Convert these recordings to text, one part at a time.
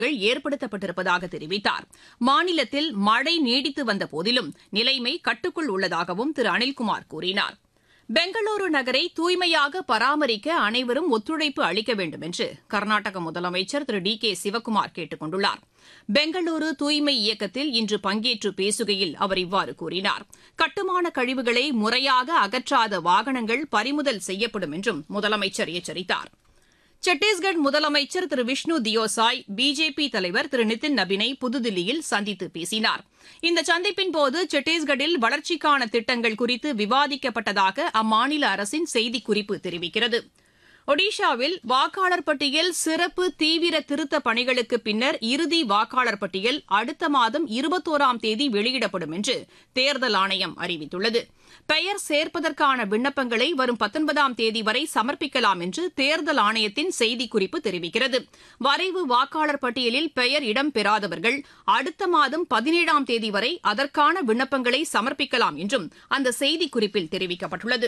ஏற்படுத்தப்பட்டிருப்பதாக தெரிவித்தார் மாநிலத்தில் மழை நீடித்து வந்த போதிலும் நிலைமை கட்டுக்குள் உள்ளதாகவும் திரு அனில்குமார் கூறினார் பெங்களூரு நகரை தூய்மையாக பராமரிக்க அனைவரும் ஒத்துழைப்பு அளிக்க வேண்டும் என்று கர்நாடக முதலமைச்சர் திரு டி கே சிவக்குமார் கேட்டுக் கொண்டுள்ளார் பெங்களூரு தூய்மை இயக்கத்தில் இன்று பங்கேற்று பேசுகையில் அவர் இவ்வாறு கூறினார் கட்டுமான கழிவுகளை முறையாக அகற்றாத வாகனங்கள் பறிமுதல் செய்யப்படும் என்றும் முதலமைச்சர் எச்சரித்தார் சத்தீஸ்கர் முதலமைச்சர் திரு விஷ்ணு தியோசாய் பிஜேபி தலைவர் திரு நிதின் நபினை புதுதில்லியில் சந்தித்து பேசினார் இந்த சந்திப்பின் போது சத்தீஸ்கரில் வளர்ச்சிக்கான திட்டங்கள் குறித்து விவாதிக்கப்பட்டதாக அம்மாநில அரசின் செய்திக்குறிப்பு தெரிவிக்கிறது ஒடிஷாவில் வாக்காளர் பட்டியல் சிறப்பு தீவிர திருத்த பணிகளுக்கு பின்னர் இறுதி வாக்காளர் பட்டியல் அடுத்த மாதம் இருபத்தோராம் தேதி வெளியிடப்படும் என்று தேர்தல் ஆணையம் அறிவித்துள்ளது பெயர் சேர்ப்பதற்கான விண்ணப்பங்களை வரும் பத்தொன்பதாம் தேதி வரை சமர்ப்பிக்கலாம் என்று தேர்தல் ஆணையத்தின் செய்திக்குறிப்பு தெரிவிக்கிறது வரைவு வாக்காளர் பட்டியலில் பெயர் இடம்பெறாதவர்கள் அடுத்த மாதம் பதினேழாம் தேதி வரை அதற்கான விண்ணப்பங்களை சமர்ப்பிக்கலாம் என்றும் அந்த செய்திக்குறிப்பில் தெரிவிக்கப்பட்டுள்ளது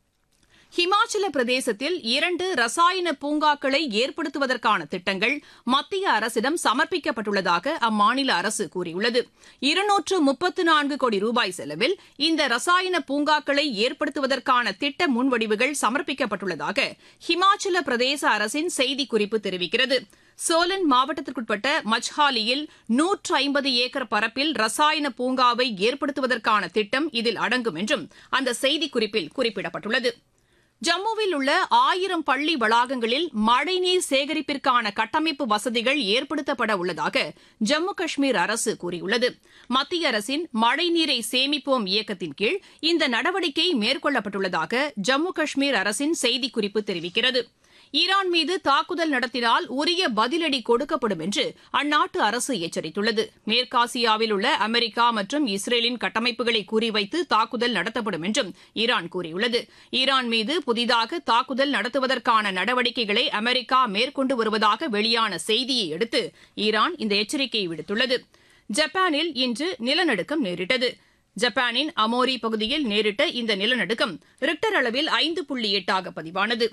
ஹிமாச்சல பிரதேசத்தில் இரண்டு ரசாயன பூங்காக்களை ஏற்படுத்துவதற்கான திட்டங்கள் மத்திய அரசிடம் சமர்ப்பிக்கப்பட்டுள்ளதாக அம்மாநில அரசு கூறியுள்ளது இருநூற்று முப்பத்து நான்கு கோடி ரூபாய் செலவில் இந்த ரசாயன பூங்காக்களை ஏற்படுத்துவதற்கான திட்ட முன்வடிவுகள் சமர்ப்பிக்கப்பட்டுள்ளதாக ஹிமாச்சல பிரதேச அரசின் செய்திக்குறிப்பு தெரிவிக்கிறது சோலன் மாவட்டத்திற்குட்பட்ட மச்ஹாலியில் நூற்று ஐம்பது ஏக்கர் பரப்பில் ரசாயன பூங்காவை ஏற்படுத்துவதற்கான திட்டம் இதில் அடங்கும் என்றும் அந்த செய்திக்குறிப்பில் குறிப்பிடப்பட்டுள்ளது ஜம்முவில் உள்ள ஆயிரம் பள்ளி வளாகங்களில் மழைநீர் சேகரிப்பிற்கான கட்டமைப்பு வசதிகள் ஏற்படுத்தப்பட உள்ளதாக ஜம்மு காஷ்மீர் அரசு கூறியுள்ளது மத்திய அரசின் மழைநீரை சேமிப்போம் இயக்கத்தின் கீழ் இந்த நடவடிக்கை மேற்கொள்ளப்பட்டுள்ளதாக ஜம்மு காஷ்மீர் அரசின் செய்திக்குறிப்பு தெரிவிக்கிறது ஈரான் மீது தாக்குதல் நடத்தினால் உரிய பதிலடி கொடுக்கப்படும் என்று அந்நாட்டு அரசு எச்சரித்துள்ளது மேற்காசியாவில் உள்ள அமெரிக்கா மற்றும் இஸ்ரேலின் கட்டமைப்புகளை குறிவைத்து தாக்குதல் நடத்தப்படும் என்றும் ஈரான் கூறியுள்ளது ஈரான் மீது புதிதாக தாக்குதல் நடத்துவதற்கான நடவடிக்கைகளை அமெரிக்கா மேற்கொண்டு வருவதாக வெளியான செய்தியை அடுத்து ஈரான் இந்த எச்சரிக்கையை விடுத்துள்ளது ஜப்பானில் இன்று நிலநடுக்கம் நேரிட்டது ஜப்பானின் அமோரி பகுதியில் நேரிட்ட இந்த நிலநடுக்கம் ரிக்டர் அளவில் ஐந்து புள்ளி எட்டாக பதிவானது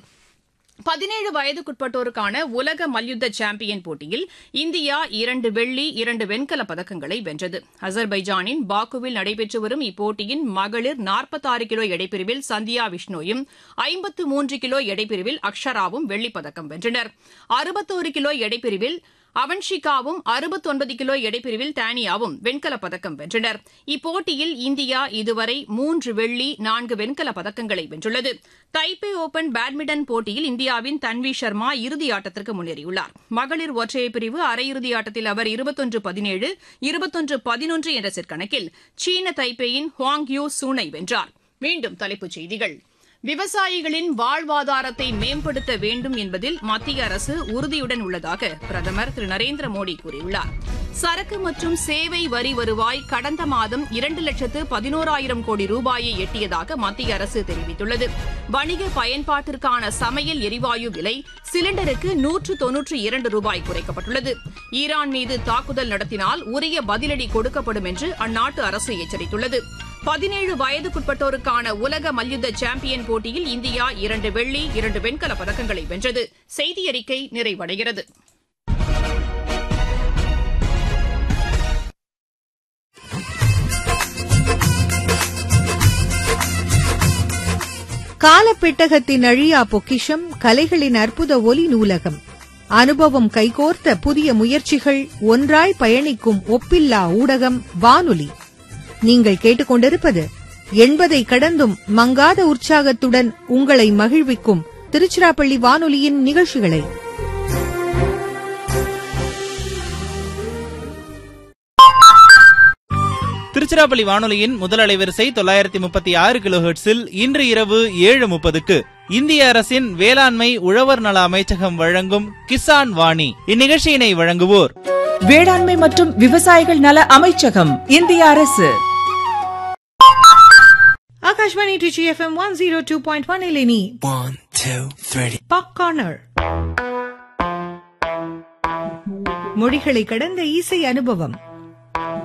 பதினேழு வயதுக்குட்பட்டோருக்கான உலக மல்யுத்த சாம்பியன் போட்டியில் இந்தியா இரண்டு வெள்ளி இரண்டு வெண்கலப் பதக்கங்களை வென்றது அசர்பைஜானின் பாக்குவில் நடைபெற்று வரும் இப்போட்டியின் மகளிர் நாற்பத்தாறு கிலோ எடைப்பிரிவில் சந்தியா விஷ்ணோயும் ஐம்பத்து மூன்று கிலோ எடைப்பிரிவில் அக்ஷராவும் வெள்ளிப் பதக்கம் வென்றனர் அறுபத்தோரு கிலோ எடைப்பிரிவில் அவன்ஷிகாவும் அறுபத்தொன்பது கிலோ எடைப்பிரிவில் டானியாவும் வெண்கலப் பதக்கம் வென்றனர் இப்போட்டியில் இந்தியா இதுவரை மூன்று வெள்ளி நான்கு வெண்கலப் பதக்கங்களை வென்றுள்ளது தைப்பே ஓபன் பேட்மிண்டன் போட்டியில் இந்தியாவின் தன்வி சர்மா இறுதி ஆட்டத்திற்கு முன்னேறியுள்ளார் மகளிர் ஒற்றையர் பிரிவு அரையிறுதி ஆட்டத்தில் அவர் இருபத்தொன்று பதினேழு இருபத்தொன்று பதினொன்று என்ற செட் கணக்கில் சீன தைப்பேயின் ஹுவாங் யூ சூனை வென்றார் மீண்டும் தலைப்புச் செய்திகள் விவசாயிகளின் வாழ்வாதாரத்தை மேம்படுத்த வேண்டும் என்பதில் மத்திய அரசு உறுதியுடன் உள்ளதாக பிரதமர் திரு நரேந்திர மோடி கூறியுள்ளார் சரக்கு மற்றும் சேவை வரி வருவாய் கடந்த மாதம் இரண்டு லட்சத்து பதினோராயிரம் கோடி ரூபாயை எட்டியதாக மத்திய அரசு தெரிவித்துள்ளது வணிக பயன்பாட்டிற்கான சமையல் எரிவாயு விலை சிலிண்டருக்கு நூற்று தொன்னூற்று இரண்டு ரூபாய் குறைக்கப்பட்டுள்ளது ஈரான் மீது தாக்குதல் நடத்தினால் உரிய பதிலடி கொடுக்கப்படும் என்று அந்நாட்டு அரசு எச்சரித்துள்ளது பதினேழு வயதுக்குட்பட்டோருக்கான உலக மல்யுத்த சாம்பியன் போட்டியில் இந்தியா இரண்டு வெள்ளி இரண்டு வெண்கலப் பதக்கங்களை வென்றது செய்தி அறிக்கை நிறைவடைகிறது காலப்பெட்டகத்தின் அழியா பொக்கிஷம் கலைகளின் அற்புத ஒலி நூலகம் அனுபவம் கைகோர்த்த புதிய முயற்சிகள் ஒன்றாய் பயணிக்கும் ஒப்பில்லா ஊடகம் வானொலி நீங்கள் கேட்டுக்கொண்டிருப்பது எண்பதை கடந்தும் மங்காத உற்சாகத்துடன் உங்களை மகிழ்விக்கும் திருச்சிராப்பள்ளி வானொலியின் நிகழ்ச்சிகளை திருச்சிராப்பள்ளி வானொலியின் முதல் அலைவரிசை தொள்ளாயிரத்தி முப்பத்தி ஆறு கிலோஹெர்ட்ஸில் இன்று இரவு ஏழு முப்பதுக்கு இந்திய அரசின் வேளாண்மை உழவர் நல அமைச்சகம் வழங்கும் கிசான் வாணி இந்நிகழ்ச்சியினை வழங்குவோர் வேளாண்மை மற்றும் விவசாயிகள் நல அமைச்சகம் இந்திய அரசு Akashvani Trichy FM one zero two point one இலினி One, two, three. Pop corner மொழிகளை கடந்த இசை அனுபவம்